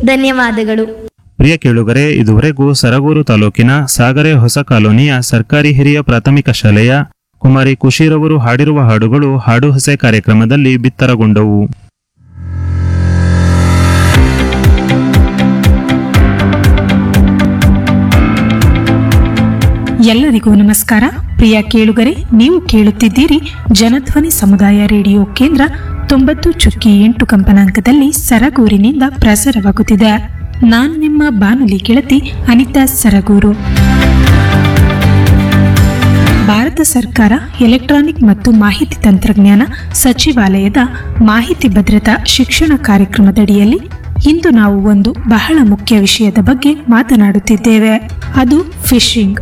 ಧನ್ಯವಾದಗಳು ಪ್ರಿಯ ಕೇಳುಗರೆ ಇದುವರೆಗೂ ಸರಗೂರು ತಾಲೂಕಿನ ಸಾಗರೆ ಹೊಸ ಕಾಲೋನಿಯ ಸರ್ಕಾರಿ ಹಿರಿಯ ಪ್ರಾಥಮಿಕ ಶಾಲೆಯ ಕುಮಾರಿ ಕುಶಿರವರು ಹಾಡಿರುವ ಹಾಡುಗಳು ಹಾಡು ಹೊಸೆ ಕಾರ್ಯಕ್ರಮದಲ್ಲಿ ಬಿತ್ತರಗೊಂಡವು ಎಲ್ಲರಿಗೂ ನಮಸ್ಕಾರ ಪ್ರಿಯ ಕೇಳುಗರೆ ನೀವು ಕೇಳುತ್ತಿದ್ದೀರಿ ಜನಧ್ವನಿ ಸಮುದಾಯ ರೇಡಿಯೋ ಕೇಂದ್ರ ತೊಂಬತ್ತು ಚುಕ್ಕಿ ಎಂಟು ಕಂಪನಾಂಕದಲ್ಲಿ ಸರಗೂರಿನಿಂದ ಪ್ರಸಾರವಾಗುತ್ತಿದೆ ನಾನು ನಿಮ್ಮ ಬಾನುಲಿ ಗೆಳತಿ ಅನಿತಾ ಸರಗೂರು ಭಾರತ ಸರ್ಕಾರ ಎಲೆಕ್ಟ್ರಾನಿಕ್ ಮತ್ತು ಮಾಹಿತಿ ತಂತ್ರಜ್ಞಾನ ಸಚಿವಾಲಯದ ಮಾಹಿತಿ ಭದ್ರತಾ ಶಿಕ್ಷಣ ಕಾರ್ಯಕ್ರಮದಡಿಯಲ್ಲಿ ಇಂದು ನಾವು ಒಂದು ಬಹಳ ಮುಖ್ಯ ವಿಷಯದ ಬಗ್ಗೆ ಮಾತನಾಡುತ್ತಿದ್ದೇವೆ ಅದು ಫಿಶಿಂಗ್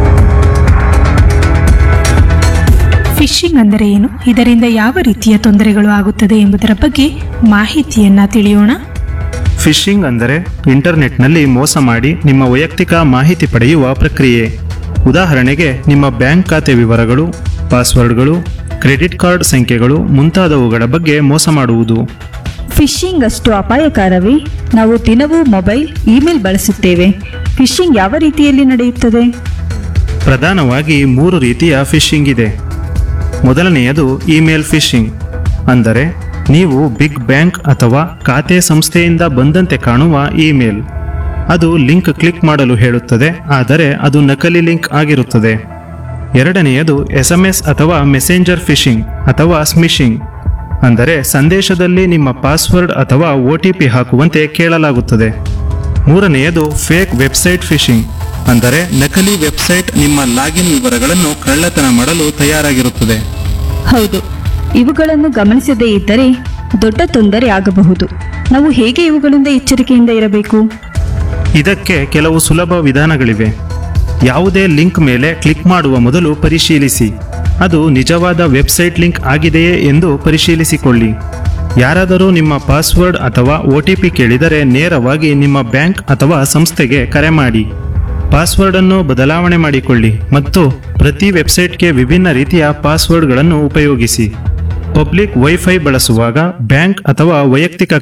ಫಿಶಿಂಗ್ ಅಂದರೆ ಏನು ಇದರಿಂದ ಯಾವ ರೀತಿಯ ತೊಂದರೆಗಳು ಆಗುತ್ತದೆ ಎಂಬುದರ ಬಗ್ಗೆ ಮಾಹಿತಿಯನ್ನ ತಿಳಿಯೋಣ ಫಿಶಿಂಗ್ ಅಂದರೆ ಇಂಟರ್ನೆಟ್ನಲ್ಲಿ ಮೋಸ ಮಾಡಿ ನಿಮ್ಮ ವೈಯಕ್ತಿಕ ಮಾಹಿತಿ ಪಡೆಯುವ ಪ್ರಕ್ರಿಯೆ ಉದಾಹರಣೆಗೆ ನಿಮ್ಮ ಬ್ಯಾಂಕ್ ಖಾತೆ ವಿವರಗಳು ಪಾಸ್ವರ್ಡ್ಗಳು ಕ್ರೆಡಿಟ್ ಕಾರ್ಡ್ ಸಂಖ್ಯೆಗಳು ಮುಂತಾದವುಗಳ ಬಗ್ಗೆ ಮೋಸ ಮಾಡುವುದು ಫಿಶಿಂಗ್ ಅಷ್ಟು ಅಪಾಯಕಾರವೇ ನಾವು ದಿನವೂ ಮೊಬೈಲ್ ಇಮೇಲ್ ಬಳಸುತ್ತೇವೆ ಫಿಶಿಂಗ್ ಯಾವ ರೀತಿಯಲ್ಲಿ ನಡೆಯುತ್ತದೆ ಪ್ರಧಾನವಾಗಿ ಮೂರು ರೀತಿಯ ಫಿಶಿಂಗ್ ಇದೆ ಮೊದಲನೆಯದು ಇಮೇಲ್ ಫಿಶಿಂಗ್ ಅಂದರೆ ನೀವು ಬಿಗ್ ಬ್ಯಾಂಕ್ ಅಥವಾ ಖಾತೆ ಸಂಸ್ಥೆಯಿಂದ ಬಂದಂತೆ ಕಾಣುವ ಇಮೇಲ್ ಅದು ಲಿಂಕ್ ಕ್ಲಿಕ್ ಮಾಡಲು ಹೇಳುತ್ತದೆ ಆದರೆ ಅದು ನಕಲಿ ಲಿಂಕ್ ಆಗಿರುತ್ತದೆ ಎರಡನೆಯದು ಎಸ್ ಎಂ ಎಸ್ ಅಥವಾ ಮೆಸೆಂಜರ್ ಫಿಶಿಂಗ್ ಅಥವಾ ಸ್ಮಿಶಿಂಗ್ ಅಂದರೆ ಸಂದೇಶದಲ್ಲಿ ನಿಮ್ಮ ಪಾಸ್ವರ್ಡ್ ಅಥವಾ ಒ ಟಿ ಪಿ ಹಾಕುವಂತೆ ಕೇಳಲಾಗುತ್ತದೆ ಮೂರನೆಯದು ಫೇಕ್ ವೆಬ್ಸೈಟ್ ಫಿಶಿಂಗ್ ಅಂದರೆ ನಕಲಿ ವೆಬ್ಸೈಟ್ ನಿಮ್ಮ ಲಾಗಿನ್ ವಿವರಗಳನ್ನು ಕಳ್ಳತನ ಮಾಡಲು ತಯಾರಾಗಿರುತ್ತದೆ ಹೌದು ಇವುಗಳನ್ನು ಗಮನಿಸದೇ ಇದ್ದರೆ ದೊಡ್ಡ ತೊಂದರೆ ಆಗಬಹುದು ನಾವು ಹೇಗೆ ಇವುಗಳಿಂದ ಎಚ್ಚರಿಕೆಯಿಂದ ಇರಬೇಕು ಇದಕ್ಕೆ ಕೆಲವು ಸುಲಭ ವಿಧಾನಗಳಿವೆ ಯಾವುದೇ ಲಿಂಕ್ ಮೇಲೆ ಕ್ಲಿಕ್ ಮಾಡುವ ಮೊದಲು ಪರಿಶೀಲಿಸಿ ಅದು ನಿಜವಾದ ವೆಬ್ಸೈಟ್ ಲಿಂಕ್ ಆಗಿದೆಯೇ ಎಂದು ಪರಿಶೀಲಿಸಿಕೊಳ್ಳಿ ಯಾರಾದರೂ ನಿಮ್ಮ ಪಾಸ್ವರ್ಡ್ ಅಥವಾ ಒ ಟಿ ಪಿ ಕೇಳಿದರೆ ನೇರವಾಗಿ ನಿಮ್ಮ ಬ್ಯಾಂಕ್ ಅಥವಾ ಸಂಸ್ಥೆಗೆ ಕರೆ ಮಾಡಿ ಪಾಸ್ವರ್ಡ್ ಅನ್ನು ಬದಲಾವಣೆ ಮಾಡಿಕೊಳ್ಳಿ ಮತ್ತು ಪ್ರತಿ ವೆಬ್ಸೈಟ್ಗೆ ವಿಭಿನ್ನ ರೀತಿಯ ಪಾಸ್ವರ್ಡ್ಗಳನ್ನು ಉಪಯೋಗಿಸಿ ಪಬ್ಲಿಕ್ ವೈಫೈ ಬಳಸುವಾಗ ಬ್ಯಾಂಕ್ ಅಥವಾ ವೈಯಕ್ತಿಕ